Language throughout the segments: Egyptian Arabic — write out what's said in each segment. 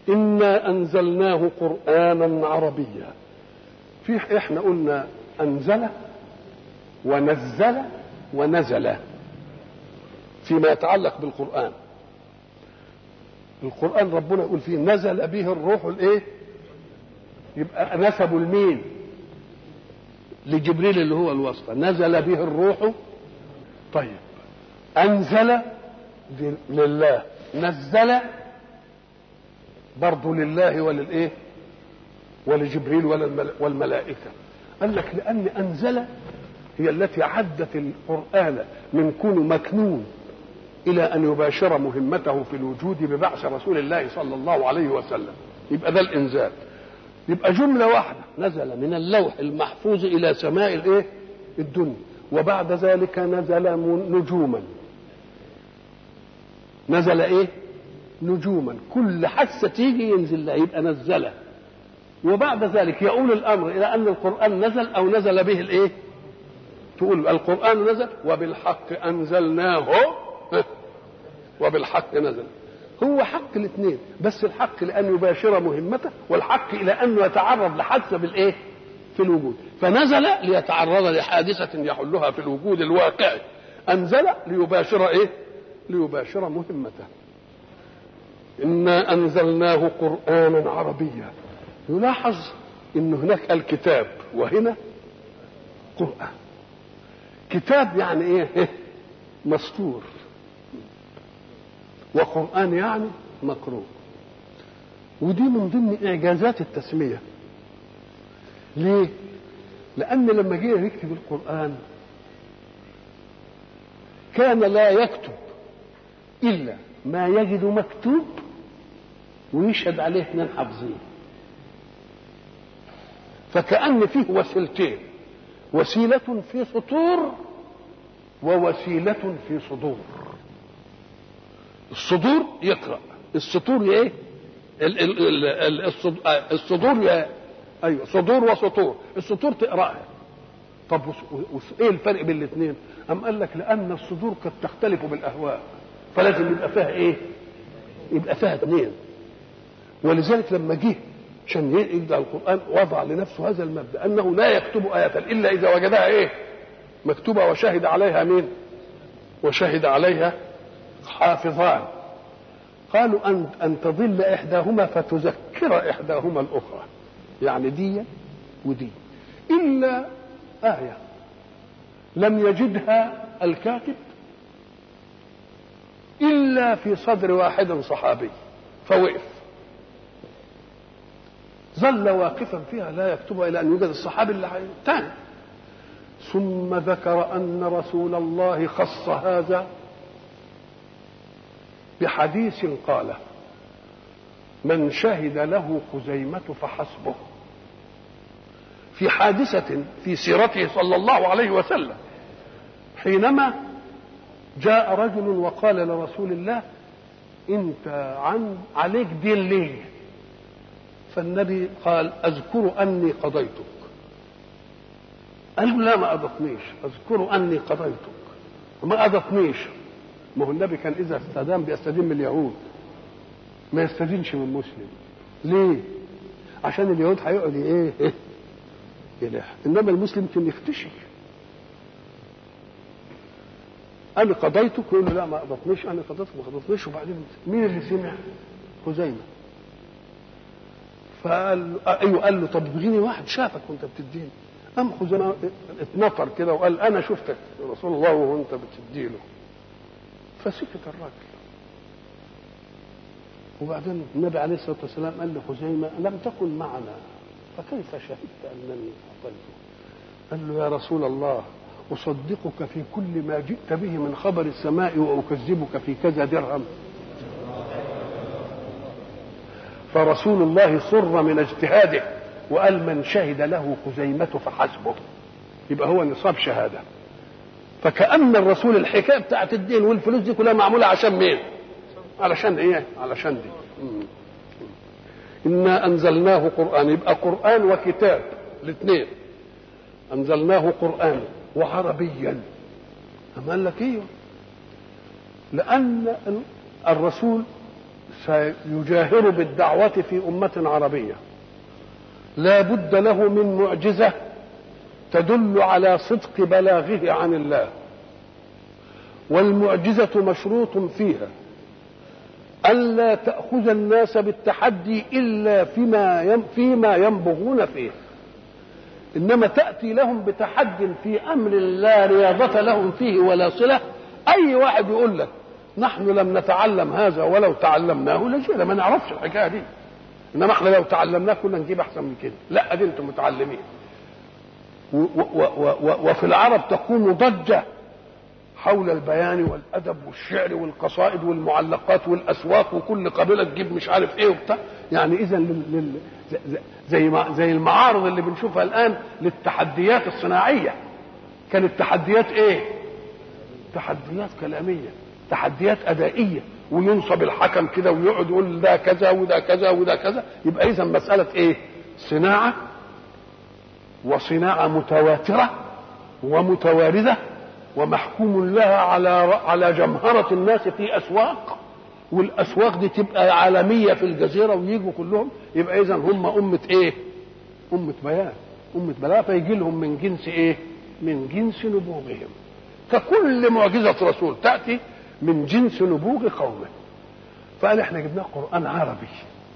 إنا أنزلناه قرآنا عربيا في إحنا قلنا أنزل ونزل ونزل فيما يتعلق بالقرآن القرآن ربنا يقول فيه نزل به الروح الايه يبقى نسبوا لمين لجبريل اللي هو الواسطة نزل به الروح طيب أنزل لله نزل برضه لله وللايه ولجبريل والملائكة قال لك لأن أنزل هي التي عدت القرآن من كون مكنون إلى أن يباشر مهمته في الوجود ببعث رسول الله صلى الله عليه وسلم يبقى ده الإنزال يبقى جملة واحدة نزل من اللوح المحفوظ إلى سماء الإيه؟ الدنيا وبعد ذلك نزل نجوما نزل إيه؟ نجوما كل حادثة تيجي ينزل لها يبقى نزله وبعد ذلك يؤول الأمر إلى أن القرآن نزل أو نزل به الإيه؟ تقول القرآن نزل وبالحق أنزلناه وبالحق نزل هو حق الاثنين بس الحق لأن يباشر مهمته والحق إلى أنه يتعرض لحادثة بالإيه في الوجود فنزل ليتعرض لحادثة يحلها في الوجود الواقعي أنزل ليباشر إيه ليباشر مهمته إنا أنزلناه قرآنا عربيا يلاحظ أن هناك الكتاب وهنا قرآن كتاب يعني ايه مسطور وقرآن يعني مقروء ودي من ضمن إعجازات التسمية ليه؟ لأن لما جه يكتب القرآن كان لا يكتب إلا ما يجد مكتوب ويشهد عليه اثنين حافظين فكأن فيه وسيلتين وسيلة في سطور ووسيلة في صدور الصدور يقرأ السطور ايه الصدور ايوه صدور وسطور السطور تقراها طب ايه الفرق بين الاثنين ام قال لك لان الصدور قد تختلف بالاهواء فلازم يبقى فيها ايه يبقى فيها اثنين ولذلك لما جه عشان يبدا القران وضع لنفسه هذا المبدا انه لا يكتب ايه الا اذا وجدها ايه مكتوبه وشهد عليها مين وشهد عليها حافظان قالوا ان ان تضل احداهما فتذكر احداهما الاخرى يعني دي ودي الا ايه لم يجدها الكاتب الا في صدر واحد صحابي فوقف ظل واقفا فيها لا يكتبها الى ان يوجد الصحابي اللي الثاني ثم ذكر ان رسول الله خص هذا بحديث قاله من شهد له خزيمة فحسبه في حادثة في سيرته صلى الله عليه وسلم حينما جاء رجل وقال لرسول الله انت عن عليك دين ليه فالنبي قال اذكر اني قضيتك قال له لا ما اضفنيش اذكر اني قضيتك ما اضفنيش ما هو النبي كان اذا استدام بيستدين من اليهود ما يستدينش من مسلم ليه عشان اليهود هيقعد ايه ايه يلح انما المسلم كان يختشي انا قضيتك يقول له لا ما قضتنيش انا قضيتك ما قضتنيش وبعدين مين اللي سمع خزيمه فقال ايوه قال له طب ابغيني واحد شافك وانت بتديني قام خزيمه اتنطر كده وقال انا شفتك يا رسول الله وانت بتديله فسكت الراجل وبعدين النبي عليه الصلاه والسلام قال لخزيمه لم تكن معنا فكيف شهدت انني اعطيته؟ قال له يا رسول الله اصدقك في كل ما جئت به من خبر السماء واكذبك في كذا درهم فرسول الله سر من اجتهاده وقال من شهد له خزيمة فحسبه يبقى هو نصاب شهادة فكأن الرسول الحكاية بتاعت الدين والفلوس دي كلها معمولة عشان مين علشان ايه علشان دي إنا أنزلناه قرآن يبقى قرآن وكتاب الاثنين أنزلناه قرآن وعربيا أما قال لك ايوه لأن الرسول سيجاهر بالدعوة في أمة عربية لا بد له من معجزة تدل على صدق بلاغه عن الله والمعجزة مشروط فيها ألا تأخذ الناس بالتحدي إلا فيما فيما ينبغون فيه إنما تأتي لهم بتحد في أمر لا رياضة لهم فيه ولا صلة أي واحد يقول لك نحن لم نتعلم هذا ولو تعلمناه لجينا ما نعرفش الحكاية دي إنما احنا لو تعلمناه كنا نجيب أحسن من كده لا دي أنتم متعلمين و و و وفي العرب تقوم ضجة حول البيان والادب والشعر والقصائد والمعلقات والاسواق وكل قبيله تجيب مش عارف ايه وبتاع يعني اذا زي ما زي المعارض اللي بنشوفها الان للتحديات الصناعيه كانت تحديات ايه؟ تحديات كلاميه تحديات ادائيه وينصب الحكم كده ويقعد يقول ده كذا وده كذا وده كذا يبقى اذا مساله ايه؟ صناعه وصناعه متواتره ومتوارده ومحكوم لها على على جمهرة الناس في أسواق والأسواق دي تبقى عالمية في الجزيرة ويجوا كلهم يبقى إذا هم أمة إيه؟ أمة بيان أمة بلاء فيجي لهم من جنس إيه؟ من جنس نبوغهم فكل معجزة رسول تأتي من جنس نبوغ قومه فقال احنا جبنا قرآن عربي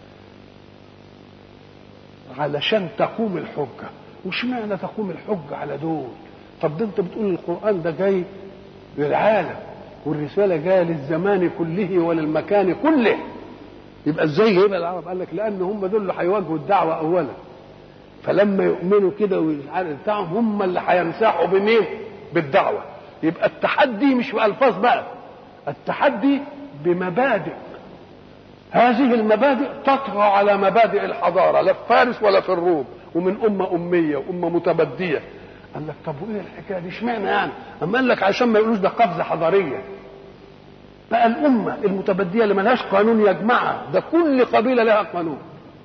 علشان تقوم الحجة وش معنى تقوم الحجة على دول طب ده انت بتقول القران ده جاي للعالم والرساله جايه للزمان كله وللمكان كله يبقى ازاي يبقى العرب قال لك لان هم دول اللي هيواجهوا الدعوه اولا فلما يؤمنوا كده والعالم بتاعهم هم اللي هينساحوا بمين؟ بالدعوه يبقى التحدي مش بالفاظ بقى التحدي بمبادئ هذه المبادئ تطغى على مبادئ الحضاره لا في فارس ولا في الروم ومن امه اميه وامه متبديه قال لك طب وايه الحكايه دي اشمعنى يعني؟ اما قال لك عشان ما يقولوش ده قفزه حضاريه. بقى الامه المتبديه اللي ملهاش قانون يجمعها ده كل قبيله لها قانون.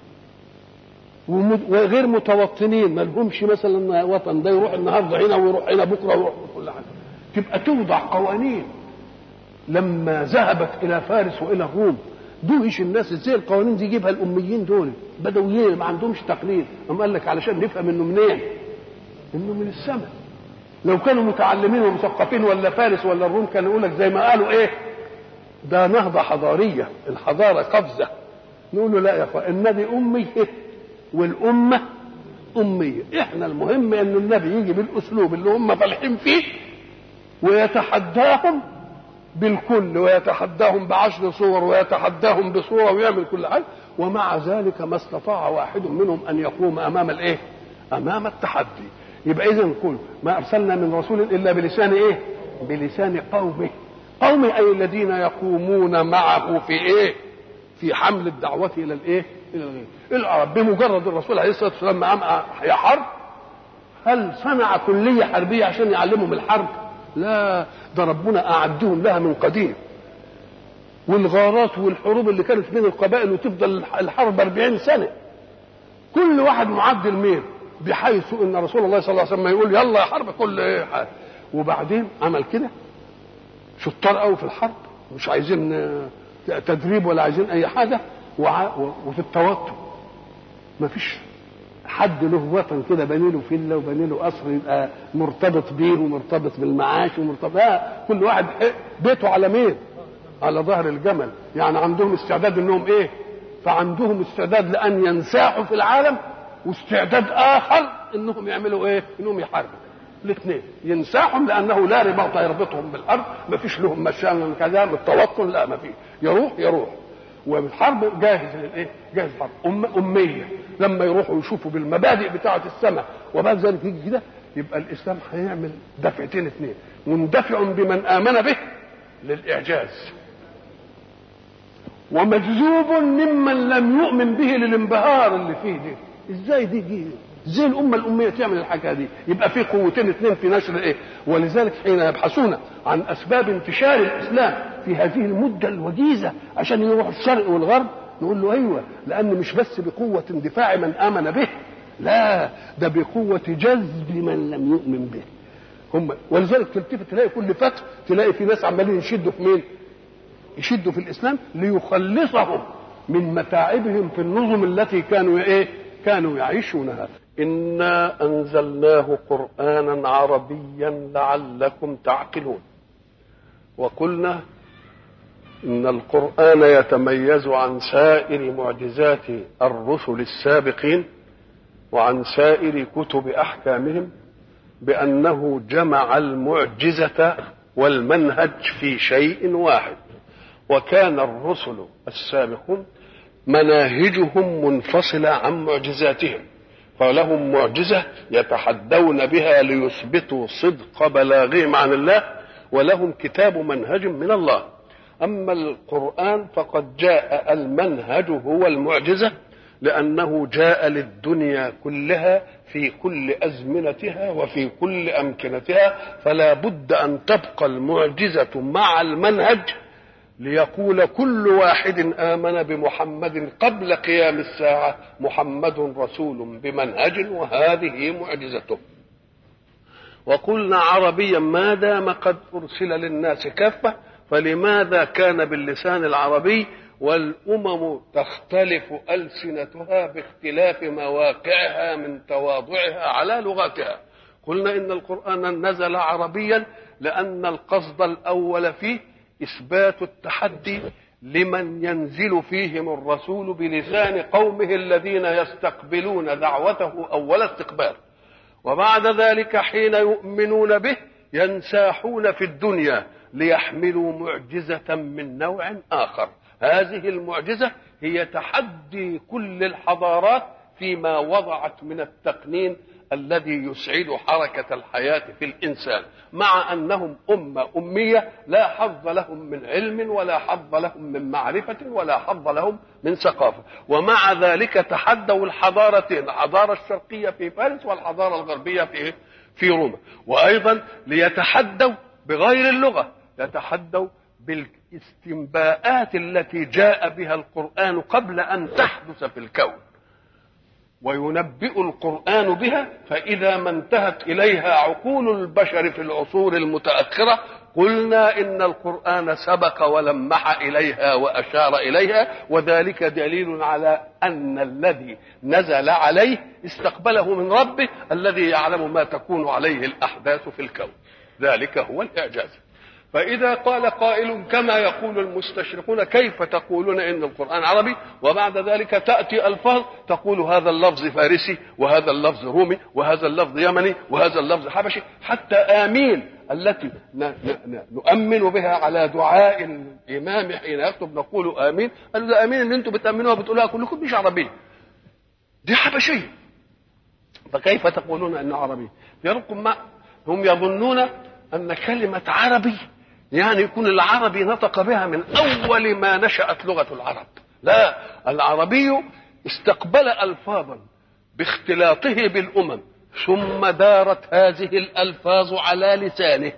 وغير متوطنين ما لهمش مثلا وطن ده يروح النهارده هنا ويروح هنا بكره ويروح كل حاجه. تبقى توضع قوانين لما ذهبت الى فارس والى الروم دوهش الناس ازاي القوانين دي يجيبها الاميين دول بدويين ما عندهمش تقليد اما قال لك علشان نفهم انه منين انه من السماء لو كانوا متعلمين ومثقفين ولا فارس ولا الروم كانوا يقول لك زي ما قالوا ايه ده نهضه حضاريه الحضاره قفزه نقول له لا يا اخوان النبي امي والامه اميه احنا المهم ان النبي يجي بالاسلوب اللي هم فالحين فيه ويتحداهم بالكل ويتحداهم بعشر صور ويتحداهم بصوره ويعمل كل حاجه ومع ذلك ما استطاع واحد منهم ان يقوم امام الايه؟ امام التحدي يبقى اذا كل ما ارسلنا من رسول الا بلسان ايه بلسان قومه قومه اي الذين يقومون معه في ايه في حمل الدعوة الى الايه الى الغير العرب بمجرد الرسول عليه الصلاة والسلام قام يا حرب هل صنع كلية حربية عشان يعلمهم الحرب لا ده ربنا أعدهم لها من قديم والغارات والحروب اللي كانت بين القبائل وتفضل الحرب 40 سنة كل واحد معدل مين بحيث ان رسول الله صلى الله عليه وسلم يقول يلا يا حرب كل ايه حاجة. وبعدين عمل كده شطار قوي في الحرب مش عايزين تدريب ولا عايزين اي حاجه وفي التوتر ما فيش حد له وطن كده بني له فيلا وبني له قصر يبقى مرتبط بيه ومرتبط بالمعاش ومرتبط لا كل واحد بيته على مين؟ على ظهر الجمل يعني عندهم استعداد انهم ايه؟ فعندهم استعداد لان ينساحوا في العالم واستعداد اخر انهم يعملوا ايه؟ انهم يحاربوا الاثنين ينساحهم لانه لا رباط يربطهم بالارض ما فيش لهم مشان كذا بالتوكل لا ما فيش يروح يروح والحرب جاهز للايه؟ جاهز الحرب أم اميه لما يروحوا يشوفوا بالمبادئ بتاعه السماء وبعد ذلك يجي كده يبقى الاسلام هيعمل دفعتين اثنين مندفع بمن امن به للاعجاز ومجذوب ممن لم يؤمن به للانبهار اللي فيه دي ازاي دي دي ازاي الامه الاميه تعمل الحكايه دي يبقى في قوتين اثنين في نشر الايه ولذلك حين يبحثون عن اسباب انتشار الاسلام في هذه المده الوجيزه عشان يروحوا الشرق والغرب نقول له ايوه لان مش بس بقوه اندفاع من امن به لا ده بقوه جذب من لم يؤمن به هم ولذلك تلتفت تلاقي كل فتح تلاقي في ناس عمالين يشدوا في مين يشدوا في الاسلام ليخلصهم من متاعبهم في النظم التي كانوا ايه كانوا يعيشونها انا انزلناه قرانا عربيا لعلكم تعقلون وقلنا ان القران يتميز عن سائر معجزات الرسل السابقين وعن سائر كتب احكامهم بانه جمع المعجزه والمنهج في شيء واحد وكان الرسل السابقون مناهجهم منفصله عن معجزاتهم فلهم معجزه يتحدون بها ليثبتوا صدق بلاغهم عن الله ولهم كتاب منهج من الله اما القران فقد جاء المنهج هو المعجزه لانه جاء للدنيا كلها في كل ازمنتها وفي كل امكنتها فلا بد ان تبقى المعجزه مع المنهج ليقول كل واحد امن بمحمد قبل قيام الساعه محمد رسول بمنهج وهذه معجزته وقلنا عربيا ما دام قد ارسل للناس كافه فلماذا كان باللسان العربي والامم تختلف السنتها باختلاف مواقعها من تواضعها على لغتها قلنا ان القران نزل عربيا لان القصد الاول فيه اثبات التحدي لمن ينزل فيهم الرسول بلسان قومه الذين يستقبلون دعوته اول استقبال وبعد ذلك حين يؤمنون به ينساحون في الدنيا ليحملوا معجزه من نوع اخر هذه المعجزه هي تحدي كل الحضارات فيما وضعت من التقنين الذي يسعد حركة الحياة في الإنسان مع أنهم أمة أمية لا حظ لهم من علم ولا حظ لهم من معرفة ولا حظ لهم من ثقافة ومع ذلك تحدوا الحضارتين الحضارة الشرقية في فارس والحضارة الغربية في في روما وأيضا ليتحدوا بغير اللغة يتحدوا بالاستنباءات التي جاء بها القرآن قبل أن تحدث في الكون وينبئ القرآن بها فإذا ما انتهت إليها عقول البشر في العصور المتأخرة قلنا إن القرآن سبق ولمح إليها وأشار إليها وذلك دليل على أن الذي نزل عليه استقبله من ربه الذي يعلم ما تكون عليه الأحداث في الكون ذلك هو الإعجاز فإذا قال قائل كما يقول المستشرقون كيف تقولون إن القرآن عربي وبعد ذلك تأتي ألفاظ تقول هذا اللفظ فارسي وهذا اللفظ رومي وهذا اللفظ يمني وهذا اللفظ حبشي حتى آمين التي نؤمن بها على دعاء الإمام حين يكتب نقول آمين قالوا ده آمين اللي أنتم بتأمنوها بتقولوها كلكم مش عربية دي حبشية فكيف تقولون أنه عربي يرقم ما هم يظنون أن كلمة عربي يعني يكون العربي نطق بها من اول ما نشات لغه العرب لا العربي استقبل الفاظا باختلاطه بالامم ثم دارت هذه الالفاظ على لسانه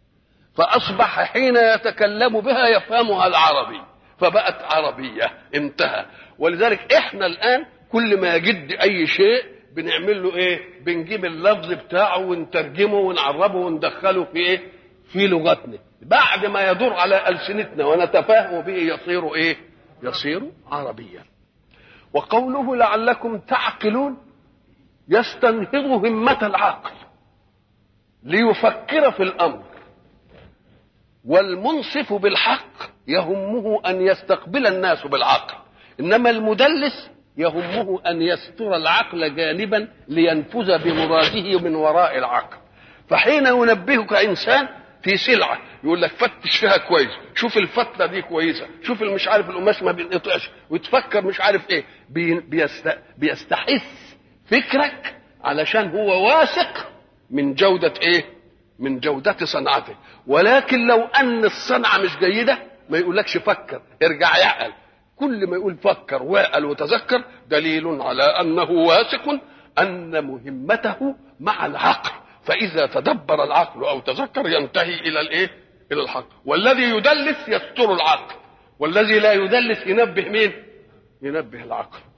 فاصبح حين يتكلم بها يفهمها العربي فبقت عربيه انتهى ولذلك احنا الان كل ما يجد اي شيء بنعمل له ايه بنجيب اللفظ بتاعه ونترجمه ونعربه وندخله في ايه في لغتنا بعد ما يدور على ألسنتنا ونتفاهم به يصير إيه يصير عربيا وقوله لعلكم تعقلون يستنهض همة العقل ليفكر في الأمر والمنصف بالحق يهمه أن يستقبل الناس بالعقل إنما المدلس يهمه أن يستر العقل جانبا لينفذ بمراده من وراء العقل فحين ينبهك إنسان في سلعه يقول لك فتش فيها كويس شوف الفتله دي كويسه شوف مش عارف القماش ما بينقطعش وتفكر مش عارف ايه بيست... بيستحث فكرك علشان هو واثق من جوده ايه من جودة صنعته ولكن لو أن الصنعة مش جيدة ما يقولكش فكر ارجع يعقل كل ما يقول فكر واعقل وتذكر دليل على أنه واثق أن مهمته مع العقل فإذا تدبر العقل أو تذكر ينتهي إلى الإيه؟ إلى الحق والذي يدلس يستر العقل والذي لا يدلس ينبه مين؟ ينبه العقل